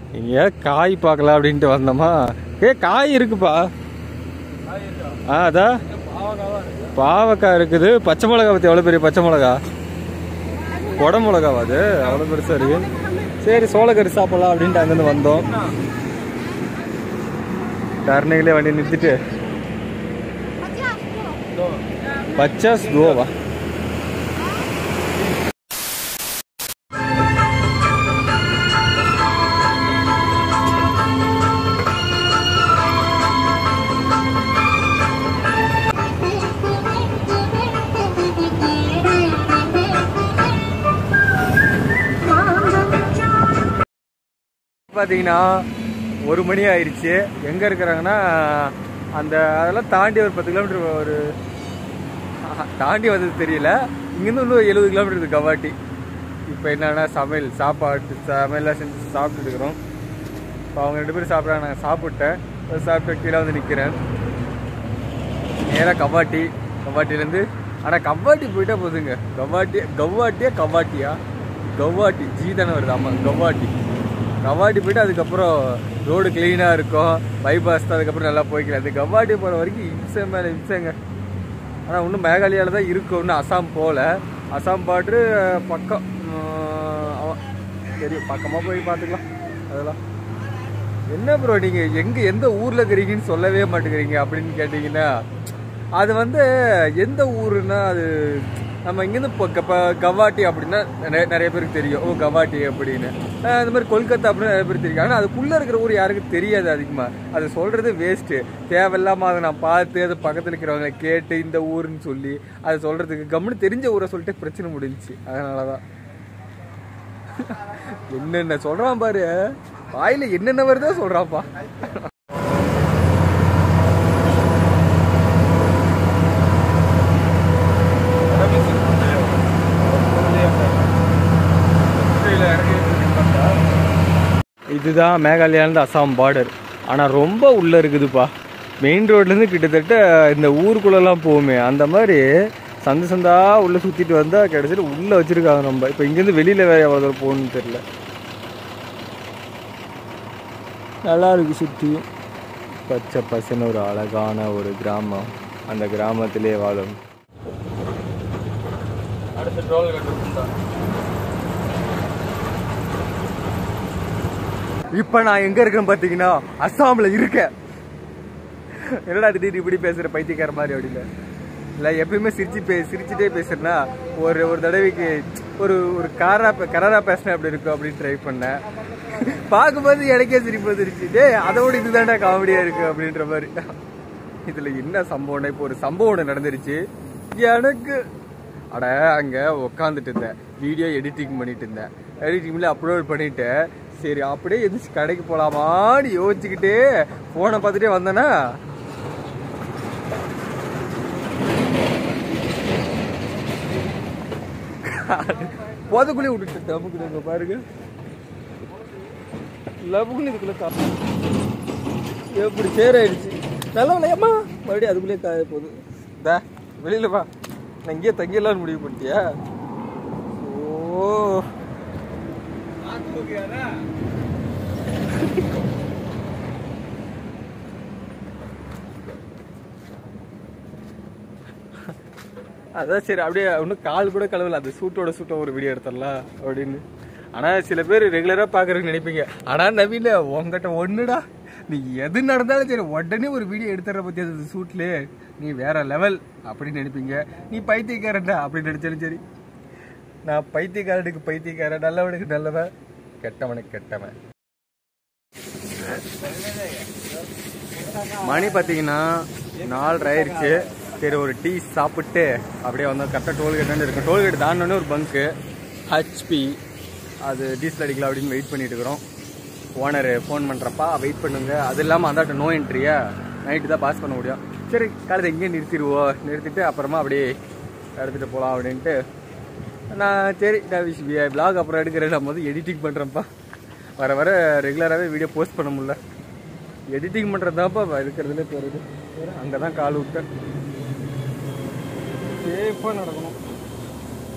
இங்கே காய் பார்க்கலாம் அப்படின்ட்டு வந்தோமா ஏ காய் இருக்குப்பா ஆ அதான் பாவக்காய் இருக்குது பச்சை மிளகா பற்றி எவ்வளோ பெரிய பச்சை மிளகா கொட மிளகாவா அது அவ்வளோ பெருசாக இருக்கு சரி சோளக்கறி சாப்பிடலாம் அப்படின்ட்டு அங்கேருந்து வந்தோம் டர்னிங்லேயே வண்டி நிறுத்திட்டு பச்சாஸ் கோவா பார்த்தீங்கன்னா ஒரு மணி ஆயிடுச்சு எங்கே இருக்கிறாங்கன்னா அந்த அதெல்லாம் தாண்டி ஒரு பத்து கிலோமீட்டர் ஒரு ஆஹா, தாண்டி வந்தது தெரியல இங்கேருந்து இன்னும் எழுபது கிலோமீட்டர் இருக்குது கவாட்டி இப்போ என்னன்னா சமையல் சாப்பாடு சமையல்லாம் செஞ்சு சாப்பிட்டு இருக்கிறோம் இப்போ அவங்க ரெண்டு பேரும் சாப்பிட்றாங்க நான் சாப்பிட்டேன் ஒரு சாப்பிட்டு கீழே வந்து நிற்கிறேன் நேராக கவாட்டி கவாட்டிலேருந்து ஆனால் கவாட்டி போயிட்டா போதுங்க கவாட்டி கவாட்டியா கவாட்டியா கவாட்டி ஜி தானே வருது ஆமாம் கவாட்டி கவாட்டி போயிட்டு அதுக்கப்புறம் ரோடு க்ளீனாக இருக்கும் பைபாஸ் தான் அதுக்கப்புறம் நல்லா போய்க்கலாம் அது கவாட்டி போகிற வரைக்கும் இம்சை மேலே இம்சைங்க ஆனால் இன்னும் மேகாலயாவில் தான் இருக்கும் இன்னும் அசாம் போகல அசாம் பாட்டு பக்கம் உம், அவன் தெரியும் பக்கமாக போய் பார்த்துக்கலாம் அதெல்லாம் என்ன ப்ரோ நீங்கள் எங்கே எந்த ஊரில் இருக்கிறீங்கன்னு சொல்லவே மாட்டேங்கிறீங்க அப்படின்னு கேட்டிங்கன்னா அது வந்து எந்த ஊருன்னா அது நம்ம இங்கேருந்து இப்போ இப்போ கவாட்டி அப்படின்னா நிறைய நிறைய பேருக்கு தெரியும் ஓ கவாட்டி அப்படின்னு அஹ் இந்த மாதிரி கொல்கத்தா அப்படின்னு நிறைய பேருக்கு தெரியும் ஆனால் அதுக்குள்ளே இருக்கிற ஊர் யாருக்கும் தெரியாது அதிகமாக அது சொல்கிறது வேஸ்ட்டு தேவையில்லாமல் அதை நான் பார்த்து அது பக்கத்தில் இருக்கிறவங்களை கேட்டு இந்த ஊருன்னு சொல்லி அதை சொல்கிறதுக்கு கம்முன்னு தெரிஞ்ச ஊரை சொல்லிட்டு பிரச்சனை முடிஞ்சுச்சு அதனால தான் என்னென்ன சொல்றான் பாரு வாயில என்னென்ன வருதோ சொல்றான்ப்பா இதுதான் மேகாலயாலேருந்து அசாம் பார்டர் ஆனால் ரொம்ப உள்ளே இருக்குதுப்பா மெயின் ரோட்லேருந்து கிட்டத்தட்ட இந்த ஊருக்குள்ளெல்லாம் போகுமே அந்த மாதிரி சந்து சந்தா உள்ளே சுற்றிட்டு வந்தால் கிடச்சிட்டு உள்ளே வச்சுருக்காங்க நம்ம இப்போ இங்கேருந்து வெளியில் வேறு எவ்வளோ தூரம் போகணும்னு தெரில நல்லா இருக்கு சுற்றியும் பச்சை பசுன்னு ஒரு அழகான ஒரு கிராமம் அந்த கிராமத்திலே வாழும் அடுத்த டோல் இப்போ நான் எங்க இருக்கேன்னு பார்த்தீங்கன்னா அஸ்ஸாமில் இருக்கேன் என்னடா திடீர்னு இப்படி பேசுற பைத்தியக்கார மாதிரி அப்படின்னு இல்லை எப்பயுமே சிரிச்சு பே சிரிச்சுட்டே பேசுறேன்னா ஒரு ஒரு தடவைக்கு ஒரு ஒரு காரா பே- கராரா பேசினேன் அப்படி இருக்கும் அப்படின்னு ட்ரை பண்ணேன் பார்க்கும்போது எனக்கே சிரிப்பு வந்துருச்சு டேய் அதோட இதுதான்டா காமெடியா இருக்கு அப்படின்ற மாதிரி இதுல என்ன சம்பவம்னா இப்போ ஒரு சம்பவம் ஒண்ணு நடந்துருச்சு எனக்கு அட அங்க உக்காந்துட்டு இருந்தேன் வீடியோ எடிட்டிங் பண்ணிட்டு இருந்தேன் எடிட்டிங்ல அப்லோட் பண்ணிட்டு சரி அப்படியே எந்திரிச்சு கடைக்கு போலாமான்னு யோசிச்சுக்கிட்டே போனை பார்த்துட்டே வந்தேன்னா போதக்குள்ளே விட்டுட்டு நமக்கு பாருங்க லபுக்குன்னு இதுக்குள்ள கா எப்படி சேராயிடுச்சு நல்லா இல்லையம்மா மறுபடியும் அதுக்குள்ளேயே காய போகுது தா வெளியில வா நான் இங்கேயே தங்கிடலாம்னு முடிவு பண்ணிட்டியா ஓ அதான் சரி அப்படியே இன்னும் கால் கூட கழுவல அந்த சூட்டோட சூட்டை ஒரு வீடியோ எடுத்துடலாம் அப்படின்னு ஆனா சில பேர் ரெகுலரா பாக்குறதுக்கு நினைப்பீங்க ஆனா நவீன உங்ககிட்ட ஒண்ணுடா நீ எது நடந்தாலும் சரி உடனே ஒரு வீடியோ எடுத்துற பத்தி அந்த சூட்ல நீ வேற லெவல் அப்படின்னு நினைப்பீங்க நீ பைத்தியக்காரன்டா அப்படின்னு நினைச்சாலும் சரி நான் பைத்தியக்காரனுக்கு பைத்தியக்காரன் நல்லவனுக்கு நல்லவன் கெட்டவனுக்கு கெட்டவன் மணி பார்த்தீங்கன்னா நாலரை ஆயிடுச்சு சரி ஒரு டீ சாப்பிட்டு அப்படியே வந்தோம் கரெக்டாக டோல்கேட் இருக்கு டோல்கேட் தாண்டோன்னே ஒரு பங்க்கு ஹச்பி அது டீசல் அடிக்கலாம் அப்படின்னு வெயிட் பண்ணிட்டு இருக்கிறோம் ஓனர் ஃபோன் பண்ணுறப்பா வெயிட் பண்ணுங்க அது இல்லாமல் அந்தாட்ட நோ என்ட்ரியா நைட்டு தான் பாஸ் பண்ண முடியும் சரி காலத்தை எங்கேயும் நிறுத்திடுவோம் நிறுத்திட்டு அப்புறமா அப்படியே எடுத்துகிட்டு போகலாம் அப்படின்ட்டு நான் சரி நான் விலாக் அப்புறம் எடுக்கிறேன் நம்ம வந்து எடிட்டிங் பண்ணுறேன்ப்பா வர வர ரெகுலராகவே வீடியோ போஸ்ட் பண்ண முடியல எடிட்டிங் பண்ணுறதாப்பா இருக்கிறதுலே போகிறது அங்கே தான் கால் விட்டேன் சேஃபாக நடக்கணும்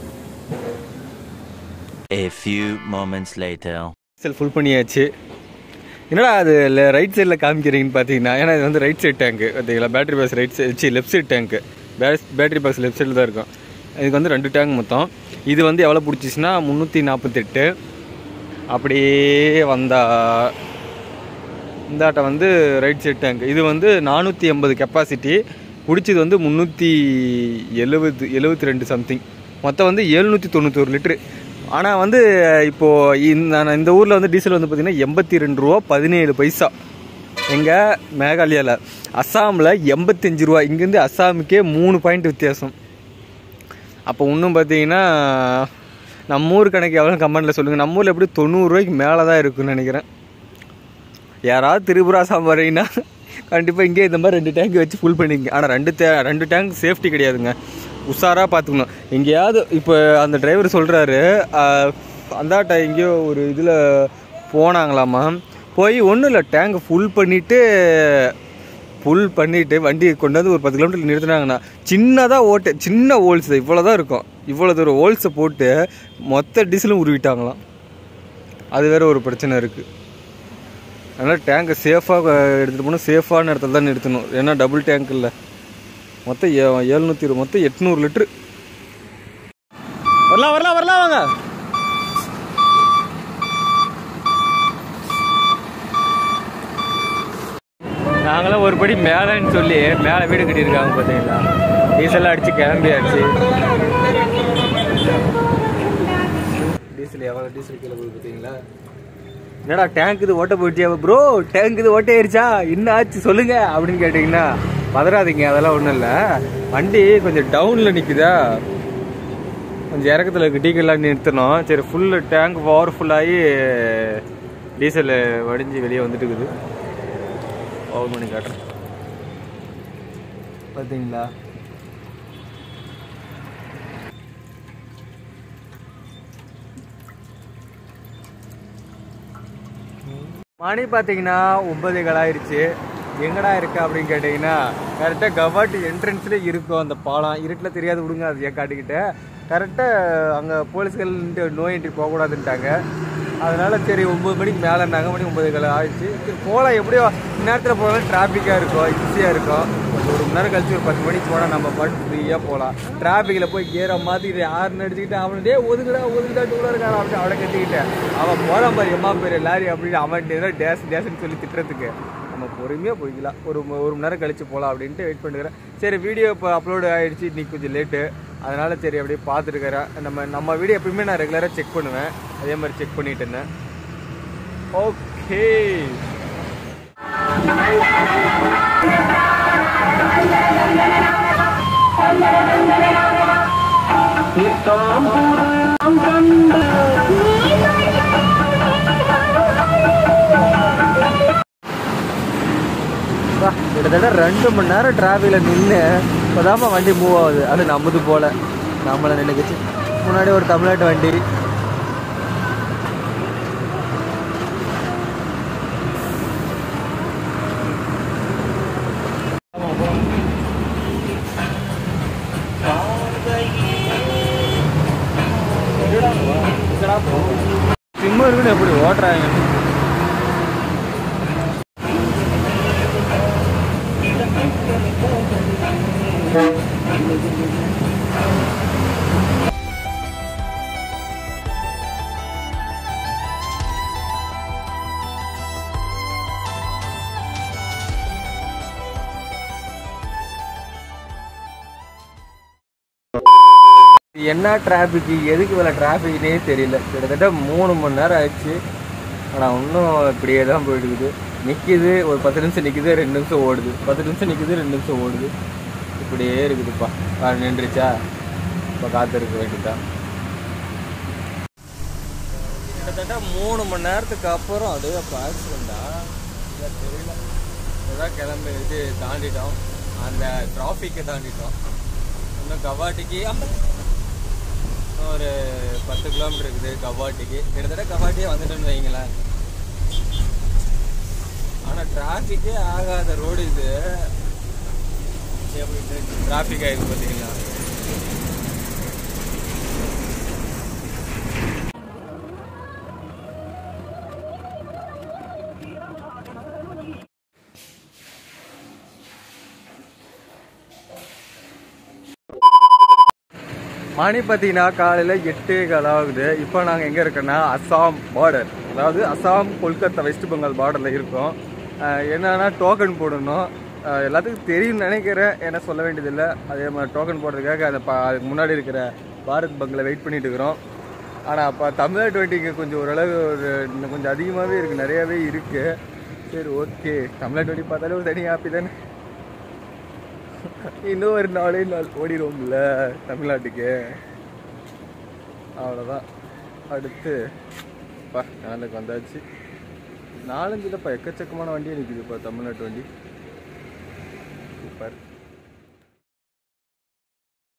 A few moments later. Cell full பண்ணியாச்சு என்னடா அது ரைட் சைடில் காமிக்கிறீங்கன்னு பார்த்தீங்கன்னா ஏன்னா இது வந்து ரைட் சைட் டேங்க்கு பார்த்தீங்களா battery box right side left side டேங்க்கு பேட்டரி பாக்ஸ் லெஃப்ட் சைடில் தான் இருக்கும் இதுக்கு வந்து ரெண்டு டேங்க் மொத்தம் இது வந்து எவ்வளோ பிடிச்சிச்சின்னா முந்நூற்றி நாற்பத்தெட்டு அப்படியே வந்தா இந்தாட்ட வந்து ரைட் சைட் டேங்க் இது வந்து நானூற்றி எண்பது கெப்பாசிட்டி பிடிச்சது வந்து முந்நூற்றி எழுபது எழுபத்தி ரெண்டு சம்திங் மொத்தம் வந்து எழுநூற்றி தொண்ணூத்தொரு லிட்ரு ஆனால் வந்து இப்போது இந்த நான் இந்த ஊரில் வந்து டீசல் வந்து பார்த்திங்கன்னா எண்பத்தி ரெண்டு ரூபா பதினேழு பைசா எங்கே மேகாலயாவில் அஸ்ஸாமில் எண்பத்தஞ்சு ரூபா இங்கேருந்து அஸ்ஸாமுக்கே மூணு பாயிண்ட் வித்தியாசம் அப்போ இன்னும் பார்த்தீங்கன்னா நம்ம ஊர் கணக்கு எவ்வளோ கமெண்டில் சொல்லுங்கள் நம்ம ஊரில் எப்படி தொண்ணூறுரூவாய்க்கு மேலே தான் இருக்குன்னு நினைக்கிறேன் யாராவது திரிபுரா சாம்பாரிங்கன்னா கண்டிப்பாக இங்கே இந்த மாதிரி ரெண்டு டேங்க் வச்சு ஃபுல் பண்ணிங்க ஆனால் ரெண்டு டே ரெண்டு டேங்க் சேஃப்டி கிடையாதுங்க உஷாராக பார்த்துக்கணும் எங்கேயாவது இப்போ அந்த டிரைவர் சொல்கிறாரு அந்தாட்ட எங்கேயோ ஒரு இதில் போனாங்களாமா போய் ஒன்றும் இல்லை டேங்க் ஃபுல் பண்ணிவிட்டு ஃபுல் பண்ணிவிட்டு வண்டி கொண்டு வந்து ஒரு பத்து கிலோமீட்டர் நிறுத்தினாங்கன்னா சின்னதாக ஓட்டு சின்ன ஹோல்ஸ் இவ்வளோ தான் இருக்கும் இவ்வளோ தூரம் ஹோல்ஸை போட்டு மொத்த டீசலும் உருவிட்டாங்களாம் அது வேற ஒரு பிரச்சனை இருக்குது அதனால் டேங்கை சேஃபாக எடுத்துகிட்டு போகணும் சேஃபான இடத்துல தான் நிறுத்தணும் ஏன்னா டபுள் டேங்க் இல்லை மொத்தம் ஏ எழுநூற்றி இருபது மொத்தம் எட்நூறு லிட்ரு வரலாம் வரலாம் வரலாம் வாங்க நாங்களாம் ஒரு படி மேலேன்னு சொல்லி மேலே வீடு கட்டியிருக்காங்க பார்த்தீங்களா டீசல் அடித்து கிளம்பியாச்சு டீசல் எவ்வளோ டீசல் கீழே போகுது பார்த்தீங்களா என்னடா டேங்க் இது ஓட்ட போயிடுச்சியா ப்ரோ டேங்க் இது ஓட்ட ஆயிடுச்சா என்ன ஆச்சு சொல்லுங்க அப்படின்னு கேட்டிங்கன்னா பதறாதீங்க அதெல்லாம் ஒன்றும் இல்லை வண்டி கொஞ்சம் டவுனில் நிற்குதா கொஞ்சம் இறக்கத்தில் இருக்கு டீக்கெல்லாம் நிறுத்தணும் சரி ஃபுல்லு டேங்க் பவர்ஃபுல்லாகி டீசல் வடிஞ்சு வெளியே வந்துட்டு இருக்குது ஓவர் பண்ணி காட்டுறேன் பார்த்தீங்களா மணி பார்த்தீங்கன்னா ஒன்பது ஆயிடுச்சு எங்கடா இருக்கு அப்படின்னு கேட்டிங்கன்னா கரெக்டாக கவாட்டி என்ட்ரன்ஸ்லேயே இருக்கும் அந்த பாலம் இருட்டில் தெரியாது விடுங்க அது ஏன் காட்டிக்கிட்டு கரெக்டாக அங்கே போலீஸ்கள் நோய் என்ட்ரி போகக்கூடாதுன்ட்டாங்க அதனால சரி ஒம்பது மணிக்கு மேலே நாங்கள் மணி ஒம்பது கால ஆயிடுச்சு சரி போகலாம் எப்படியோ இந்நேரத்தில் போனாலும் டிராஃபிக்காக இருக்கும் ஈஸியாக இருக்கும் ஒரு ஒரு மணி நேரம் கழிச்சு ஒரு பத்து மணிக்கு போனால் நம்ம பாட்டு ஃப்ரீயாக போகலாம் டிராஃபிக்கில் போய் கேரை மாற்றிக்கிட்டு ஆறுன்னு அடிச்சுக்கிட்டு அவன் டே ஒதுக்குடா ஒதுக்குடா டூலாக இருக்கான் அப்படி அவனை கட்டிக்கிட்டேன் அவன் போகிறான் பாரு எம்மா பேர் லாரி அப்படின்னு அவன் டேஸ் டேஸ்ன்னு சொல்லி திட்டுறதுக்கு நம்ம பொறுமையாக போய்க்கலாம் ஒரு ம- ஒரு மணி நேரம் கழிச்சு போகலாம் அப்படின்ட்டு வெயிட் பண்ணுறேன் சரி வீடியோ இப்போ அப்லோடு ஆயிடுச்சு இன்னைக்கு கொஞ்சம் லேட்டு அதனால சரி அப்படியே பார்த்துருக்கிறேன் நம்ம நம்ம வீடியோ எப்பயுமே நான் ரெகுலராக செக் பண்ணுவேன் அதே மாதிரி செக் பண்ணிட்டு இருந்தேன் ஓகே கிட்டத்தட்ட ரெண்டு மணி நேரம் டிராஃபிக்கில் நின்று இப்போதாம்மா வண்டி மூவ் ஆகுது அது நம்மது போல நம்மளை நின்றுக்குச்சு முன்னாடி ஒரு தமிழ்நாட்டு வண்டி சிம்மு இருக்குன்னு எப்படி ஓட்டுறாங்க என்ன டிராஃபிக் எதுக்கு இவ்வளோ டிராஃபிக்னே தெரியல கிட்டத்தட்ட மூணு மணி நேரம் ஆயிடுச்சு ஆனால் இன்னும் இப்படியே தான் போயிடுக்குது நிற்கிது ஒரு பத்து நிமிஷம் நிற்கிது ரெண்டு நிமிஷம் ஓடுது பத்து நிமிஷம் நிற்கிது ரெண்டு நிமிஷம் ஓடுது இப்படியே இருக்குதுப்பா ஆ, நின்றுச்சா இப்போ காத்திருக்க வேண்டியதான் கிட்டத்தட்ட மூணு மணி நேரத்துக்கு அப்புறம் அது அப்போ ஆக்சிடெண்டா தெரியல இப்போதான் கிளம்பி இது தாண்டிட்டோம் அந்த டிராஃபிக்கை தாண்டிட்டோம் இன்னும் கவாட்டிக்கு அம்மா. இன்னும் ஒரு பத்து கிலோமீட்டர் இருக்குது கவாட்டிக்கு கிட்டத்தட்ட கவாட்டியே வந்துட்டோன்னு வைங்களேன் ஆனால் டிராஃபிக்கே ஆகாத ரோடு இது எப்படி டிராஃபிக் ஆயிருக்கு பார்த்தீங்களா மணி பார்த்தீங்கன்னா காலையில் எட்டே கால் ஆகுது இப்போ நாங்கள் எங்கே இருக்கோன்னா அஸ்ஸாம் பார்டர் அதாவது அஸ்ஸாம் கொல்கத்தா வெஸ்ட் பெங்கால் பார்டரில் இருக்கோம் அஹ் என்னன்னா டோக்கன் போடணும் அஹ் எல்லாத்துக்கும் தெரியும்னு நினைக்கிறேன் ஏன்னா சொல்ல வேண்டியதில்லை அதே மாதிரி டோக்கன் போடுறதுக்காக அந்த பா அதுக்கு முன்னாடி இருக்கிற பாரத் பங்கில் வெயிட் பண்ணிட்டு இருக்கிறோம் ஆனால் அப்போ தமிழ்நாடு டுவெண்ட்டிக்கு கொஞ்சம் ஓரளவு ஒரு இன்னும் கொஞ்சம் அதிகமாகவே இருக்குது நிறையாவே இருக்குது சரி ஓகே தமிழ்நாடு டுவெண்ட்டி பார்த்தாலே ஒரு தனி ஹாப்பி தானே இன்னும் ஒரு நாளே நாள் ஓடிடுவோம்ல தமிழ்நாட்டுக்கு அவ்வளோதான் அடுத்து பா நாளைக்கு வந்தாச்சு நாலஞ்சு இல்லைப்பா எக்கச்சக்கமான வண்டியே நிற்குதுப்பா தமிழ்நாட்டு வண்டி சூப்பர்